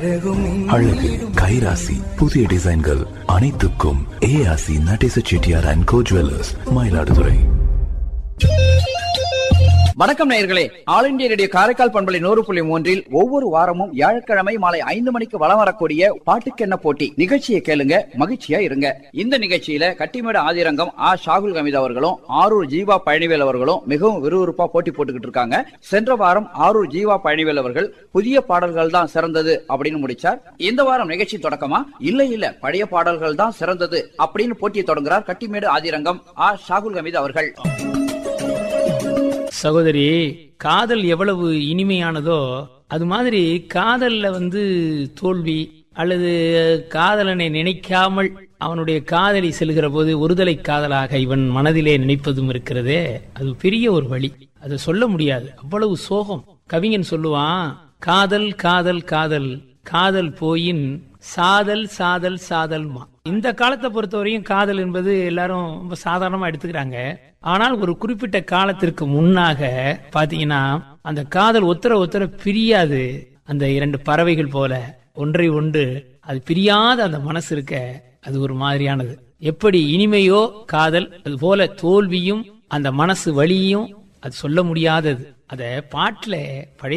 அழகு கைராசி புதிய டிசைன்கள் அனைத்துக்கும் ஏஆசி Natesa Chettiar and co jewellers Mayiladuthurai வணக்கம் நேயர்களே ஆல் இந்தியா ரேடியோ காரைக்கால் பண்பலை நூறு புள்ளி மூன்றில் ஒவ்வொரு வாரமும் வியாழக்கிழமை மாலை ஐந்து மணிக்கு வலம் வரக்கூடிய பாட்டுக்கென்ன போட்டி நிகழ்ச்சியை கேளுங்க மகிழ்ச்சியா இருங்க இந்த நிகழ்ச்சியில கட்டிமேடு ஆதிரங்கம் ஆ ஷாகுல் கமித் அவர்களும் ஆரூர் ஜீவா பழனிவேல் அவர்களும் மிகவும் விறுவிறுப்பா போட்டி போட்டுக்கிட்டு இருக்காங்க சென்ற வாரம் ஆரூர் ஜீவா பழனிவேல் அவர்கள் புதிய பாடல்கள் தான் சிறந்தது அப்படின்னு முடிச்சார் இந்த வாரம் நிகழ்ச்சி தொடக்கமா இல்ல இல்ல பழைய பாடல்கள் தான் சிறந்தது அப்படின்னு போட்டியை தொடங்குறார் கட்டிமேடு ஆதிரங்கம் ஆ ஷாகுல் கமித் அவர்கள் சகோதரி காதல் எவ்வளவு இனிமையானதோ அது மாதிரி காதல்ல வந்து தோல்வி அல்லது காதலனை நினைக்காமல் அவனுடைய காதலி செல்கிற போது ஒருதலை காதலாக இவன் மனதிலே நினைப்பதும் இருக்கிறதே அது பெரிய ஒரு வழி அதை சொல்ல முடியாது அவ்வளவு சோகம் கவிஞன் சொல்லுவான் காதல் காதல் காதல் காதல் போயின் சாதல் சாதல் சாதல்மா இந்த காலத்தை பொறுத்தவரையும் காதல் என்பது எல்லாரும் ரொம்ப சாதாரணமா எடுத்துக்கிறாங்க ஆனால் ஒரு குறிப்பிட்ட காலத்திற்கு முன்னாக பாத்தீங்கன்னா அந்த காதல் ஒத்தர ஒத்தர பிரியாது அந்த இரண்டு பறவைகள் போல ஒன்றை ஒன்று அது பிரியாத அந்த மனசு இருக்க அது ஒரு மாதிரியானது எப்படி இனிமையோ காதல் அது போல தோல்வியும் அந்த மனசு வலியும் அது சொல்ல முடியாதது அத பாட்டுல பழைய